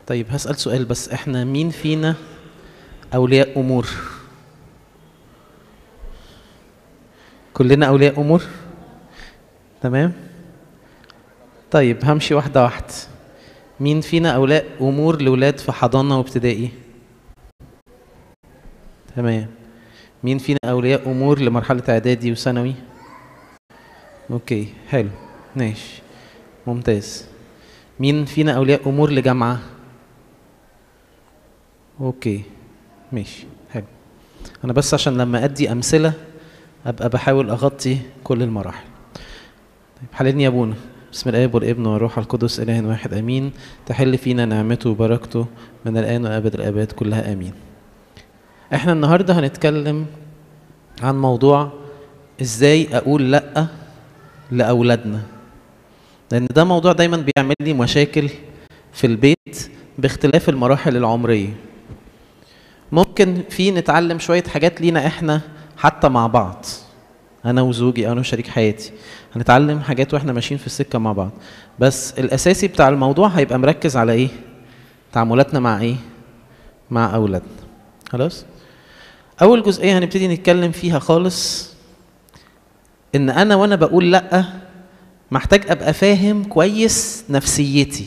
طيب هسأل سؤال بس احنا مين فينا أولياء أمور؟ كلنا أولياء أمور؟ تمام؟ طيب همشي واحدة واحدة مين فينا أولياء أمور لولاد في حضانة وابتدائي؟ تمام مين فينا أولياء أمور لمرحلة إعدادي وثانوي؟ أوكي حلو ماشي ممتاز مين فينا أولياء أمور لجامعة؟ أوكي ماشي حلو أنا بس عشان لما أدي أمثلة أبقى بحاول أغطي كل المراحل طيب حللني يا أبونا بسم الآب والابن والروح القدس إله واحد آمين تحل فينا نعمته وبركته من الآن وأبد الآباد كلها آمين احنا النهاردة هنتكلم عن موضوع ازاي اقول لأ لأولادنا لأن ده موضوع دايما بيعمل لي مشاكل في البيت باختلاف المراحل العمرية ممكن في نتعلم شوية حاجات لينا احنا حتى مع بعض انا وزوجي انا وشريك حياتي هنتعلم حاجات واحنا ماشيين في السكة مع بعض بس الاساسي بتاع الموضوع هيبقى مركز على ايه تعاملاتنا مع ايه مع اولادنا خلاص اول جزئية هنبتدي نتكلم فيها خالص ان انا وانا بقول لا محتاج ابقى فاهم كويس نفسيتي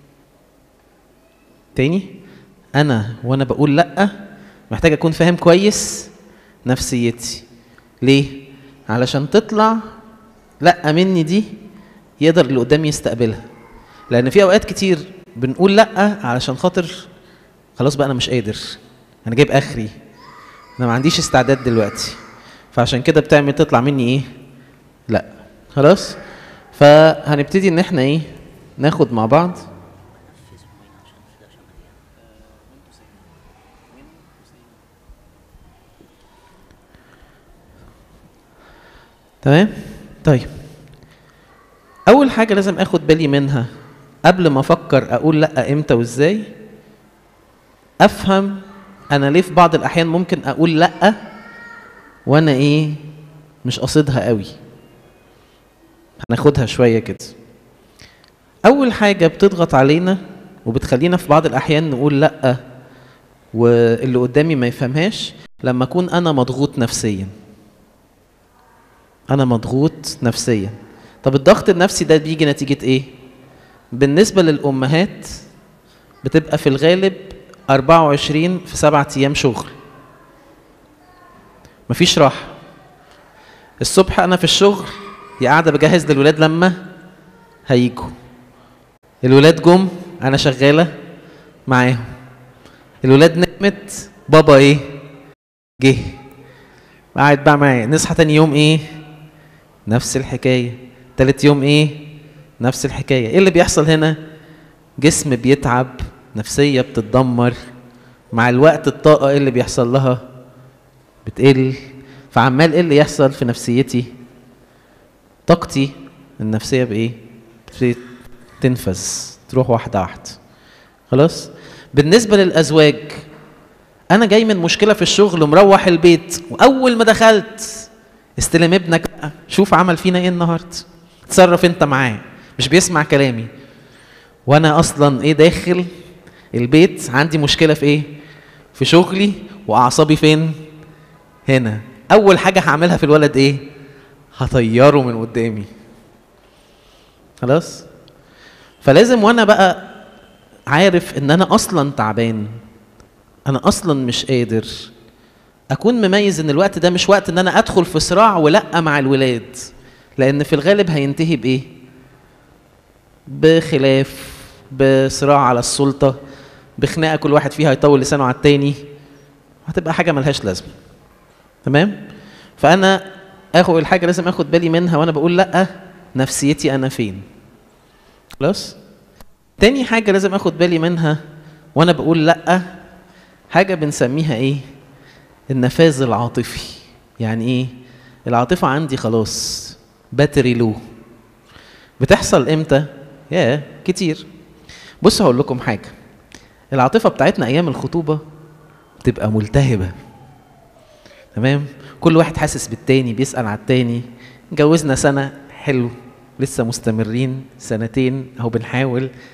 تاني انا وانا بقول لا محتاج اكون فاهم كويس نفسيتي ليه علشان تطلع لا مني دي يقدر اللي قدامي يستقبلها لان في اوقات كتير بنقول لا علشان خاطر خلاص بقى انا مش قادر انا جايب اخري انا ما عنديش استعداد دلوقتي فعشان كده بتعمل تطلع مني ايه لا خلاص فهنبتدي ان احنا ايه ناخد مع بعض تمام طيب اول حاجه لازم اخد بالي منها قبل ما افكر اقول لا امتى وازاي افهم انا ليه في بعض الاحيان ممكن اقول لا وانا ايه مش قاصدها قوي هناخدها شويه كده اول حاجه بتضغط علينا وبتخلينا في بعض الاحيان نقول لا واللي قدامي ما يفهمهاش لما اكون انا مضغوط نفسيا انا مضغوط نفسيا طب الضغط النفسي ده بيجي نتيجه ايه بالنسبه للامهات بتبقى في الغالب 24 في سبعة ايام شغل مفيش راحه الصبح انا في الشغل يا قاعده بجهز للولاد لما هيجوا الولاد جم انا شغاله معاهم الولاد نامت بابا ايه جه قاعد بقى معايا نصحى تاني يوم ايه نفس الحكايه تالت يوم ايه نفس الحكايه ايه اللي بيحصل هنا جسم بيتعب نفسيه بتتدمر مع الوقت الطاقه ايه اللي بيحصل لها بتقل فعمال ايه اللي يحصل في نفسيتي طاقتي النفسيه بايه بتبتدي تنفذ تروح واحده واحده خلاص بالنسبه للازواج انا جاي من مشكله في الشغل ومروح البيت واول ما دخلت استلم ابنك بقى شوف عمل فينا ايه النهارده اتصرف انت معاه مش بيسمع كلامي وانا اصلا ايه داخل البيت عندي مشكله في ايه في شغلي واعصابي فين هنا اول حاجه هعملها في الولد ايه هطيره من قدامي خلاص فلازم وانا بقى عارف ان انا اصلا تعبان انا اصلا مش قادر اكون مميز ان الوقت ده مش وقت ان انا ادخل في صراع ولا مع الولاد لان في الغالب هينتهي بايه بخلاف بصراع على السلطه بخناقه كل واحد فيها يطول لسانه على التاني هتبقى حاجه ملهاش لازمه تمام فانا اخد الحاجه لازم اخد بالي منها وانا بقول لا نفسيتي انا فين خلاص تاني حاجه لازم اخد بالي منها وانا بقول لا حاجه بنسميها ايه النفاذ العاطفي يعني ايه العاطفه عندي خلاص باتري لو بتحصل امتى يا كتير بص هقول لكم حاجه العاطفه بتاعتنا ايام الخطوبه بتبقى ملتهبه تمام كل واحد حاسس بالتاني بيسال على التاني اتجوزنا سنه حلو لسه مستمرين سنتين اهو بنحاول